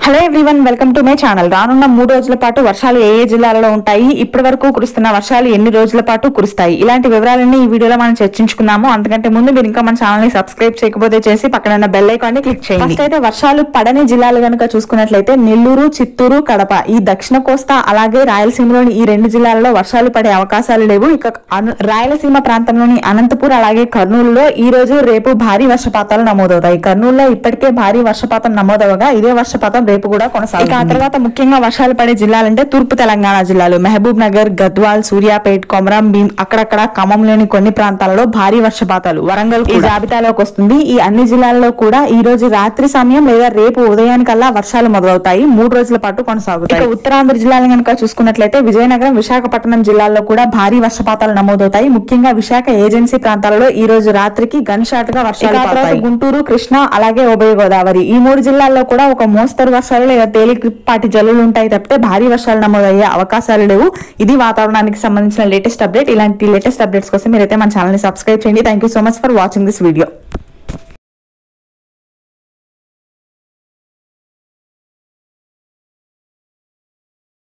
hello everyone welcome to my channel రానున్న మూడు రోజుల పాటు వర్షాలు ఏ ఏ జిల్లాలలో ఉంటాయి ఇప్పటి వరకు కురుస్తున్న వర్షాలు ఎన్ని రోజుల పాటు కురుస్తాయి ఇలాంటి వివరాలన్నీ ఈ వీడియోలో మనం చర్చించుకుందాము అంతకంటే ముందు మీరు ఇంకా మన ఛానల్ ని సబ్స్క్రైబ్ చేయకపోతే చేసి పక్కన ఉన్న బెల్ ఐకాన్ ని క్లిక్ చేయండి ఫస్ట్ అయితే వర్షాలు పడని జిల్లాలు కనుక చూసుకున్నట్లయితే నెల్లూరు చిత్తూరు కడప ఈ దక్షిణ కోస్తా అలాగే రాయలసీమలోని ఈ రెండు జిల్లాలలో వర్షాలు పడే అవకాశాలు లేవు ఇక అను- రాయలసీమ ప్రాంతంలోని అనంతపూర్ అలాగే కర్నూలులో ఈ రోజు రేపు భారీ వర్షపాతాలు నమోదవుతాయి కర్నూలులో ఇప్పటికే భారీ వర్షపాతం నమోదవగా ఇదే వర్షపాతం రేపు కూడా కొనసాగుతుంది ఇక ఆ తర్వాత ముఖ్యంగా వర్షాలు పడే జిల్లాలంటే తూర్పు తెలంగాణ జిల్లాలు మహబూబ్ నగర్ గద్వాల్ సూర్యాపేట్ కొమరం భీం అక్కడక్కడ ఖమ్మంలోని కొన్ని ప్రాంతాలలో భారీ వర్షపాతాలు వరంగల్ ఈ జాబితాలోకి వస్తుంది ఈ అన్ని జిల్లాల్లో కూడా ఈ రోజు రాత్రి సమయం లేదా రేపు ఉదయానికల్లా వర్షాలు మొదలవుతాయి మూడు రోజుల పాటు కొనసాగుతాయి ఇక ఉత్తరాంధ్ర జిల్లాలను కనుక చూసుకున్నట్లయితే విజయనగరం విశాఖపట్నం జిల్లాల్లో కూడా భారీ వర్షపాతాలు నమోదవుతాయి ముఖ్యంగా విశాఖ ఏజెన్సీ ప్రాంతాలలో ఈ రోజు రాత్రికి గన్ షాట్ గా వర్షాలు పడతాయి గుంటూరు కృష్ణా అలాగే ఉభయ గోదావరి ఈ మూడు జిల్లాల్లో కూడా ఒక మోస్తరు వర్షాలు లేదా తేలికపాటి జల్లులు ఉంటాయి తప్పితే భారీ వర్షాలు నమోదయ్యే అవకాశాలు లేవు ఇది వాతావరణానికి సంబంధించిన లేటెస్ట్ అప్డేట్ ఇలాంటి లేటెస్ట్ అప్డేట్స్ కోసం మీరైతే మన ఛానల్ ని సబ్స్క్రైబ్ చేయండి thank you so much for watching this video